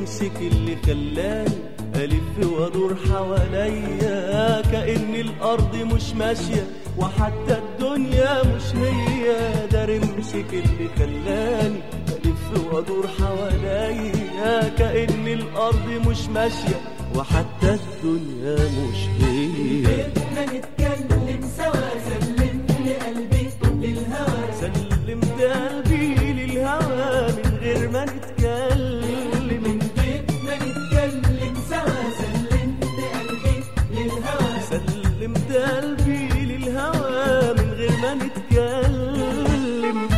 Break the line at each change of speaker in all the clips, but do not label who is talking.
رمسك اللي خلاني ألف وأدور حواليا كأن الأرض مش ماشية وحتى الدنيا مش هي ده رمسك اللي خلاني ألف وأدور حواليا كأن الأرض مش ماشية وحتى الدنيا مش هي
ما نتكلم سوا سلمت قلبي للهوى
سلمت قلبي للهوى من غير ما نتكلم
من بيت ما نتكلم سوا سلمت قلبي للهوى
سلمت قلبي للهوى من غير ما نتكلم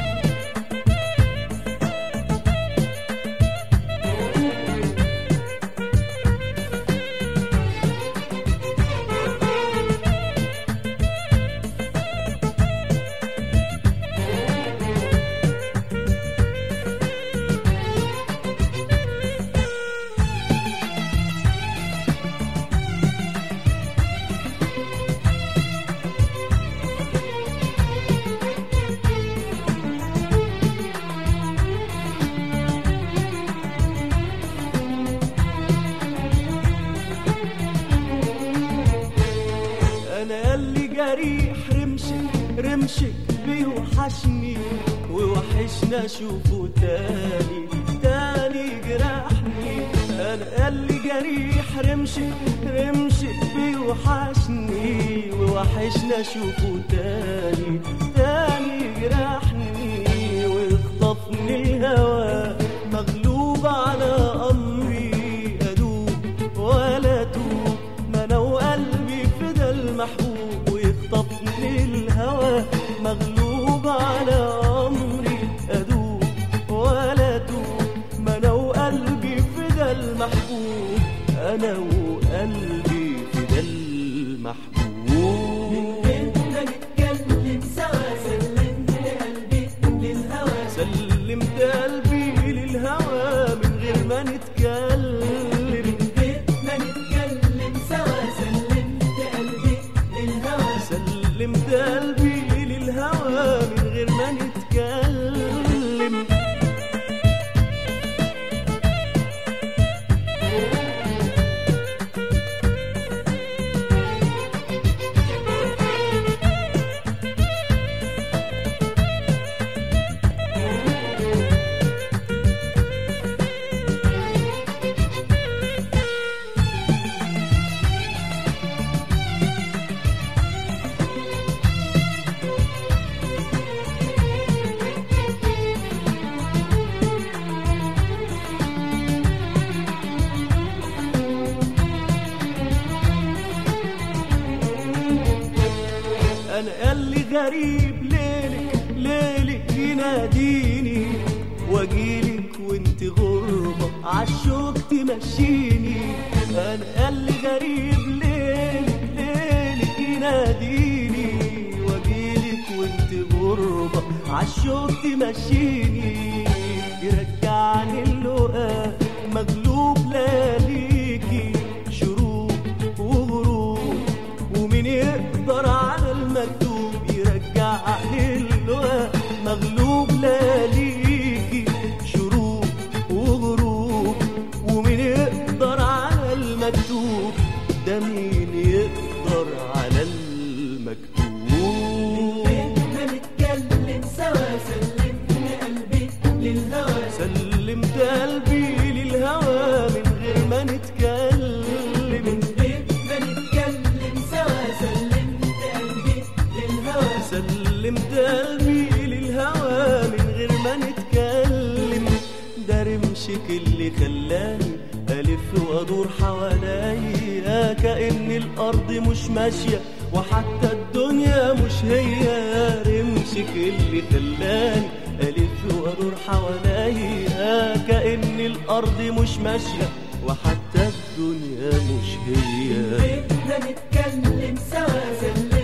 انا اللي جريح رمشك رمشك بيوحشني ووحشنا اشوفه تاني تاني جرحني انا اللي جريح رمشك رمشك بيوحشني ووحشنا اشوفه تاني تاني جرحني ويخطفني الهوى مغلوب على امري ادوب ولا توب ما انا وقلبي فدا المحبوب ويخطفني الهوى مغلوب على امري ادوب ولا توب ما انا وقلبي فدا المحبوب انا وقلبي فدا المحبوب
بيت ما نتكلم سوا سلمت قلبي للهوى
سلمت قلبي للهوى من غير ما نتكلم
بيت ما نتكلم سوا سلمت قلبي للهوى
سلمت قلبي للهوى من غير ما نتكلم انا اللي غريب ليلك ليلك يناديني واجيلك وانت غربة عالشوق تمشيني انا اللي غريب ليلك ليلك يناديني واجيلك وانت غربة عالشوق تمشيني يرجعني اللقاء مغلوب لا ليكي شروق وغروب ومين يقدر على المكتوب يرجع للقاء مغلوب لا ليكي شروق وغروب ومين يقدر على المكتوب ده مين يقدر على المكتوب
بيت ما نتكلم سوا سلمت قلبي للهوى
سلمت قلبي للهوى من غير ما نتكلم
بيت ما نتكلم سوا سلمت قلبي للهوى
سلمت قلبي للهوى من غير ما نتكلم ده رمشك اللي خلاني ألف وأدور حواليا كأن الأرض مش ماشية وحتى الدنيا مش هي رمشك اللي خلاني ألف وأدور حواليا كأن الأرض مش ماشية وحتى الدنيا مش هي
بيت ما نتكلم سوا سلمت